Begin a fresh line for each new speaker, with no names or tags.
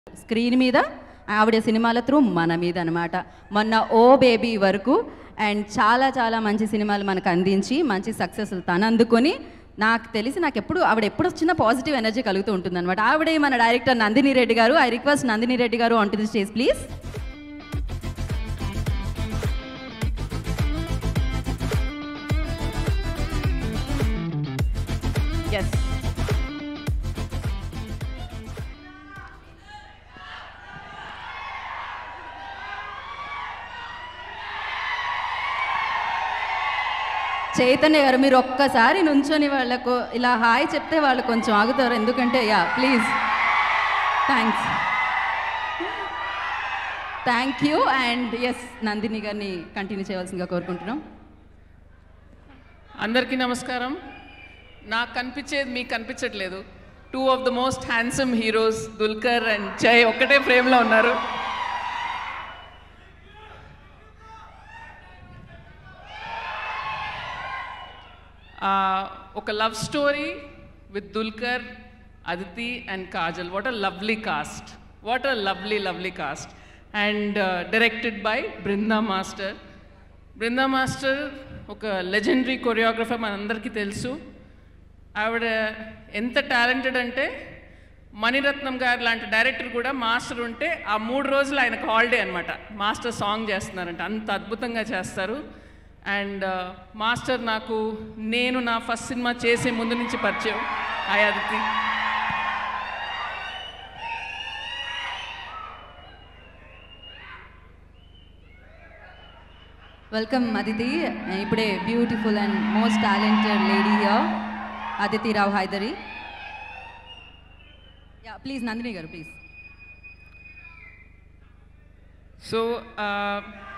screen మీద ఆవిడ సినిమాల త్రూ మన మీద అనమాట మొన్న ఓ బేబీ వరకు అండ్ చాలా చాలా మంచి సినిమాలు మనకు అందించి మంచి సక్సెస్ తను అందుకొని నాకు తెలిసి నాకు ఎప్పుడు ఆవిడ ఎప్పుడు వచ్చినా పాజిటివ్ ఎనర్జీ కలుగుతూ ఉంటుంది అనమాట ఆవిడే మన డైరెక్టర్ నందిని రెడ్డి గారు I request Nandini Reddy garu on to the stage please S Chaitanya garu మీరు ఒక్కసారి నుంచొని వాళ్ళకు ఇలా హాయ్ చెప్తే వాళ్ళు కొంచెం ఆగుతారు ఎందుకంటే yeah please thanks thank you and S Nandini గారిని కంటిన్యూ చేయవలసిందిగా కోరుకుంటున్నాం
అందరికీ నమస్కారం నాకు కనిపించేది మీకు కనిపించట్లేదు two of the most handsome heroes Dulquer and Jai ఒక్కటే ఫ్రేమ్లో ఉన్నారు ఆ, ఒక love story with Dulquer Aditi and Kajal what a lovely cast what a lovely lovely cast and directed by Brinda master Brinda master ఒక లెజెండరీ కొరియోగ్రఫర్ మనందరికీ తెలుసు ఆవిడ ఎంత టాలెంటెడ్ అంటే మణిరత్నం గారు లాంటి డైరెక్టర్ కూడా మాస్టర్ ఉంటే ఆ మూడు రోజులు ఆయనకు హాలిడే అనమాట మాస్టర్ సాంగ్ చేస్తున్నారంట అంత అద్భుతంగా చేస్తారు అండ్ మాస్టర్ నాకు నేను నా ఫస్ట్ సినిమా చేసే ముందు నుంచి పరిచయం హాయ్ అదితి
వెల్కమ్ అదితి ఇప్పుడే beautiful and most talented lady here Aditi Rao Hydari yeah please Nandini garu please
so